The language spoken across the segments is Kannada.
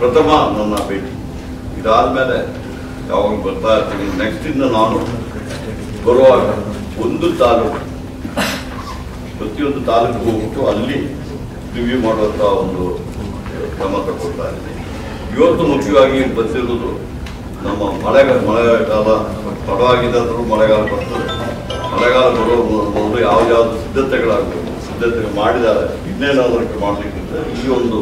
ಪ್ರಥಮ ನನ್ನ ಭೇಟಿ ಇದಾದ್ಮೇಲೆ ಯಾವಾಗ ಬರ್ತಾ ಇರ್ತೀನಿ ನೆಕ್ಸ್ಟ್ ಇಂದ ನಾನು ಬರುವಾಗ ಒಂದು ತಾಲೂಕು ಪ್ರತಿಯೊಂದು ತಾಲೂಕು ಹೋಗ್ಬಿಟ್ಟು ಅಲ್ಲಿ ರಿವ್ಯೂ ಮಾಡುವಂತ ಒಂದು ಕ್ರಮ ತಗೊಳ್ತಾ ಇದ್ದೀನಿ ಇವತ್ತು ಮುಖ್ಯವಾಗಿ ಬಂದಿರುವುದು ನಮ್ಮ ಮಳೆಗಾಲ ಮಳೆಗಾಲ ತಡವಾಗಿದ್ದಾದ್ರೂ ಮಳೆಗಾಲ ಬರ್ತದೆ ಮಳೆಗಾಲ ಬರುವ ಮೊದಲು ಯಾವ ಯಾವ್ದು ಸಿದ್ಧತೆಗಳಾಗಬೇಕು ಸಿದ್ಧತೆ ಮಾಡಿದ್ದಾರೆ ಇನ್ನೇನಾದ್ರೂ ಮಾಡಲಿಕ್ಕಿದ್ರೆ ಈ ಒಂದು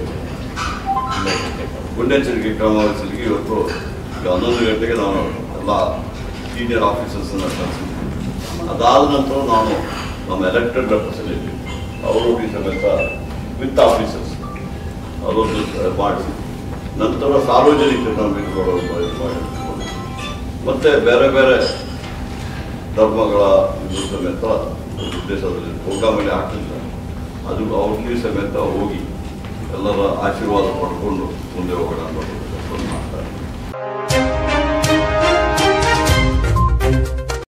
ಮುನ್ನೆಚ್ಚರಿಕೆ ಕ್ರಮ ವಹಿಸಲಿಕ್ಕೆ ಇವತ್ತು ಈಗ ಹನ್ನೊಂದು ಗಂಟೆಗೆ ನಾನು ಎಲ್ಲ ಸೀನಿಯರ್ ಆಫೀಸರ್ಸನ್ನು ಕಳಿಸಿದ್ದೀನಿ ಅದಾದ ನಂತರ ನಾನು ನಮ್ಮ ಎಲೆಕ್ಟೆಡ್ ರೆಪ್ರೆಸೆಂಟೇಟಿವ್ ಅವರೊಟ್ಟಿಗೆ ಸಮೇತ ವಿತ್ ಆಫೀಸರ್ಸ್ ಅದೊಂದು ಮಾಡಿಸಿ ನಂತರ ಸಾರ್ವಜನಿಕ ನಂಬಿಕೆಗಳನ್ನು ಇದು ಮಾಡಿ ಮತ್ತೆ ಬೇರೆ ಬೇರೆ ಧರ್ಮಗಳ ಇದು ಸಮೇತ ಒಂದು ಉದ್ದೇಶದಲ್ಲಿ ಪ್ರೋಗ್ರಾಮಲ್ಲಿ ಹಾಕಲಿಲ್ಲ ಅದು ಅವ್ರಿಗೆ ಸಮೇತ ಹೋಗಿ ಎಲ್ಲರ ಆಶೀರ್ವಾದ ಪಡ್ಕೊಂಡು ಮುಂದೆ ಹೋಗೋಣ ಅನ್ನೋದು ಕೆಲಸವನ್ನು ಮಾಡ್ತಾರೆ